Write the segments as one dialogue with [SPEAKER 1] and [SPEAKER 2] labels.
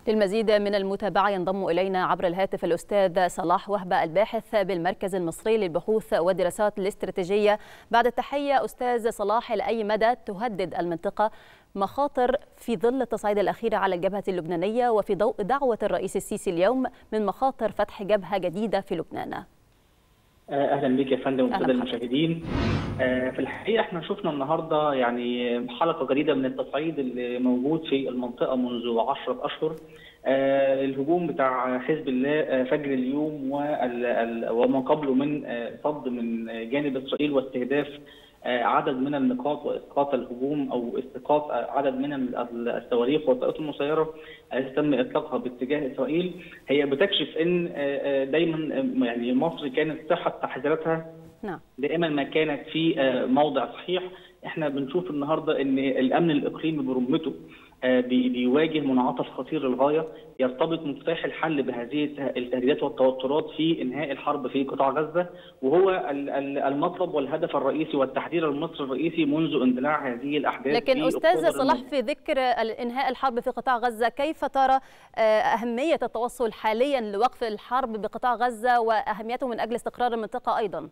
[SPEAKER 1] للمزيد من المتابعة ينضم إلينا عبر الهاتف الأستاذ صلاح وهبة الباحث بالمركز المصري للبحوث والدراسات الاستراتيجية بعد التحية أستاذ صلاح لأي مدى تهدد المنطقة مخاطر في ظل التصعيد الأخير على الجبهة اللبنانية وفي ضوء دعوة الرئيس السيسي اليوم من مخاطر فتح جبهة جديدة في لبنان
[SPEAKER 2] اهلا بك يا فندم والساده المشاهدين في الحقيقه احنا شفنا النهارده يعني حلقه جديده من التصعيد اللي موجود في المنطقه منذ 10 اشهر الهجوم بتاع حزب الله فجر اليوم وما قبله من صد من جانب اسرائيل واستهداف عدد من النقاط واسقاط الهجوم او اسقاط عدد من الصواريخ والطائرات المسيره التي تم اطلاقها باتجاه اسرائيل هي بتكشف ان دايما يعني مصر كانت صحه تحذيراتها
[SPEAKER 1] نعم
[SPEAKER 2] دائما ما كانت في موضع صحيح احنا بنشوف النهارده ان الامن الاقليمي برمته بيواجه منعطف خطير للغايه يرتبط مفتاح الحل بهذه التهديدات والتوترات في انهاء الحرب في قطاع غزه وهو المطلب والهدف الرئيسي والتحذير المصري الرئيسي منذ اندلاع هذه الاحداث
[SPEAKER 1] لكن استاذ صلاح في ذكر انهاء الحرب في قطاع غزه كيف ترى اهميه التوصل حاليا لوقف الحرب بقطاع غزه واهميته من اجل استقرار المنطقه ايضا؟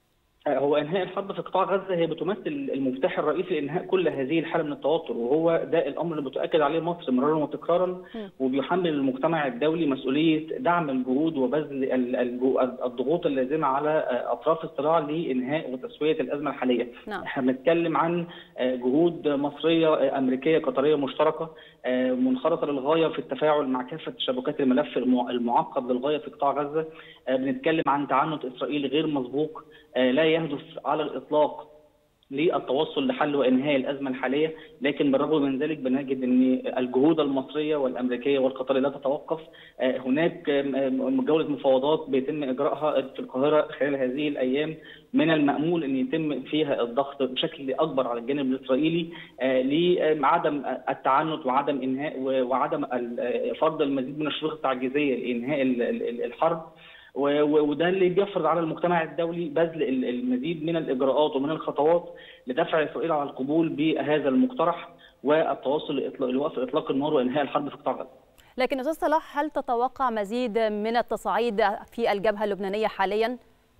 [SPEAKER 2] هو انهاء الحرب في قطاع غزه هي بتمثل المفتاح الرئيسي لانهاء كل هذه الحاله من التوتر وهو ده الامر اللي بتؤكد عليه مصر مرارا وتكرارا وبيحمل المجتمع الدولي مسؤوليه دعم الجهود وبذل الضغوط اللازمه على اطراف الصراع لانهاء وتسويه الازمه الحاليه.
[SPEAKER 1] نعم.
[SPEAKER 2] احنا بنتكلم عن جهود مصريه امريكيه قطريه مشتركه منخرطه للغايه في التفاعل مع كافه شبكات الملف المعقد للغايه في قطاع غزه. بنتكلم عن تعنت اسرائيل غير مسبوق لا يهدف على الاطلاق للتوصل لحل وانهاء الازمه الحاليه، لكن بالرغم من ذلك بنجد ان الجهود المصريه والامريكيه والقطريه لا تتوقف، هناك جوله مفاوضات بيتم اجراءها في القاهره خلال هذه الايام من المامول ان يتم فيها الضغط بشكل اكبر على الجانب الاسرائيلي لعدم التعنت وعدم انهاء وعدم فرض المزيد من الشروط التعجيزيه لانهاء الحرب. وده اللي بيفرض على المجتمع الدولي بذل المزيد من الاجراءات ومن الخطوات لدفع اسرائيل على القبول بهذا المقترح والتوصل لوقف اطلاق النار وانهاء الحرب في قطاع غزه.
[SPEAKER 1] لكن استاذ صلاح هل تتوقع مزيد من التصعيد في الجبهه اللبنانيه حاليا؟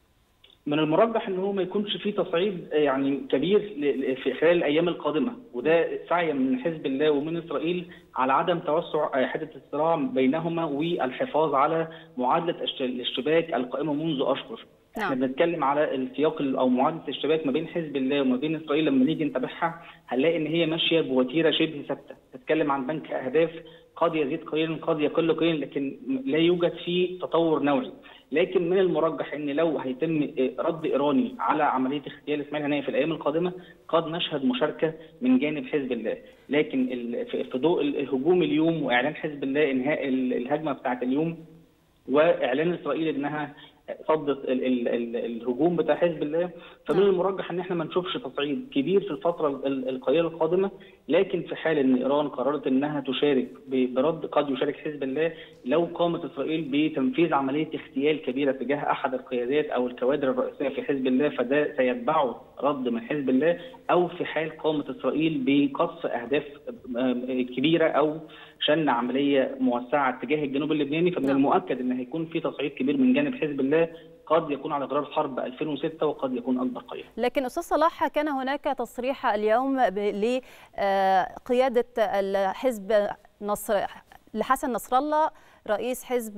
[SPEAKER 2] من المرجح ان هو ما يكونش في تصعيد يعني كبير في خلال الايام القادمه وده سعيا من حزب الله ومن اسرائيل على عدم توسع حده الصراع بينهما والحفاظ على معادله الاشتباك القائمه منذ اشهر.
[SPEAKER 1] نعم.
[SPEAKER 2] احنا بنتكلم على السياق او معادله الاشتباك ما بين حزب الله وما بين اسرائيل لما نيجي نتابعها هنلاقي ان هي ماشيه بوتيره شبه ثابته، تتكلم عن بنك اهداف قد يزيد قليلا قد يقل قليلا لكن لا يوجد فيه تطور نوعي. لكن من المرجح ان لو هيتم رد ايراني على عمليه اغتيال اسماعيل هنيه في الايام القادمه قد نشهد مشاركه من جانب حزب الله، لكن في ضوء الهجوم اليوم واعلان حزب الله انهاء الهجمه بتاعه اليوم واعلان اسرائيل انها صدت الهجوم بتاع حزب الله فمن المرجح ان احنا ما نشوفش تصعيد كبير في الفتره القليله القادمه لكن في حال ان ايران قررت انها تشارك برد قد يشارك حزب الله لو قامت اسرائيل بتنفيذ عمليه اغتيال كبيره تجاه احد القيادات او الكوادر الرئيسيه في حزب الله فده سيتبعه رد من حزب الله او في حال قامت اسرائيل بقصف اهداف كبيره او شن عمليه موسعه تجاه الجنوب اللبناني فمن المؤكد ان هيكون في تصعيد كبير من جانب حزب الله قد يكون على غرار حرب 2006 وقد يكون اكبر قليلا.
[SPEAKER 1] لكن استاذ صلاح كان هناك تصريح اليوم لقياده الحزب نصر لحسن نصر الله رئيس حزب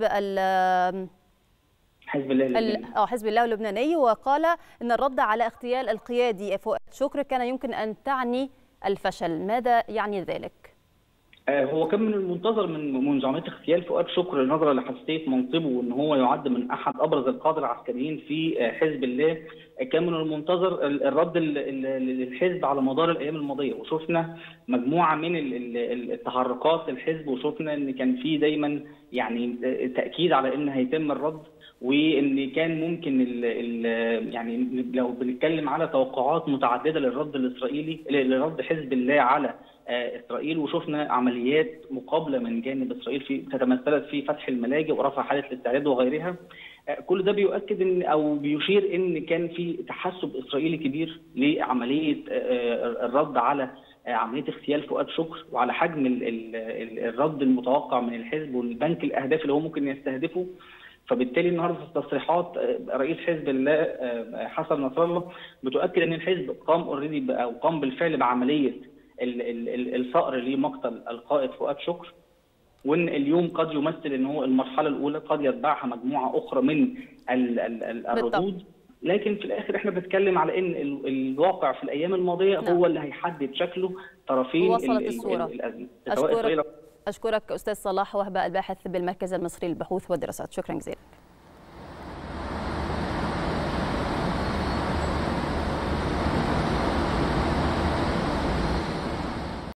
[SPEAKER 2] حزب الله اللبناني
[SPEAKER 1] اه حزب الله اللبناني وقال ان الرد على اغتيال القيادي فؤاد شكر كان يمكن ان تعني الفشل، ماذا يعني ذلك؟
[SPEAKER 2] هو كان من المنتظر من منذ عمليه اغتيال فؤاد شكر نظرا لحساسيه منصبه وان هو يعد من احد ابرز القاده العسكريين في حزب الله كان من المنتظر الرد للحزب على مدار الايام الماضيه وشفنا مجموعه من التحركات للحزب وشفنا ان كان في دايما يعني تاكيد على ان هيتم الرد وان كان ممكن ال ال يعني لو بنتكلم على توقعات متعدده للرد الاسرائيلي لرد حزب الله على اسرائيل وشفنا عمليات مقابله من جانب اسرائيل في تتمثلت في فتح الملاجئ ورفع حاله الاستعداد وغيرها كل ده بيؤكد ان او بيشير ان كان في تحسب اسرائيلي كبير لعمليه الرد على عمليه اغتيال فؤاد شكر وعلى حجم ال ال الرد المتوقع من الحزب والبنك الاهداف اللي هو ممكن يستهدفه فبالتالي النهارده في التصريحات رئيس حزب الله حسن نصر الله بتؤكد ان الحزب قام اوريدي او قام بالفعل بعمليه الصقر لمقتل القائد فؤاد شكر وان اليوم قد يمثل ان هو المرحله الاولى قد يتبعها مجموعه اخرى من ال ال ال الردود لكن في الاخر احنا بنتكلم على ان الواقع في الايام الماضيه نعم. هو اللي هيحدد شكله طرفين
[SPEAKER 1] وصلت الصوره الازمه أشكرك, اشكرك استاذ صلاح وهبه الباحث بالمركز المصري للبحوث والدراسات شكرا جزيلا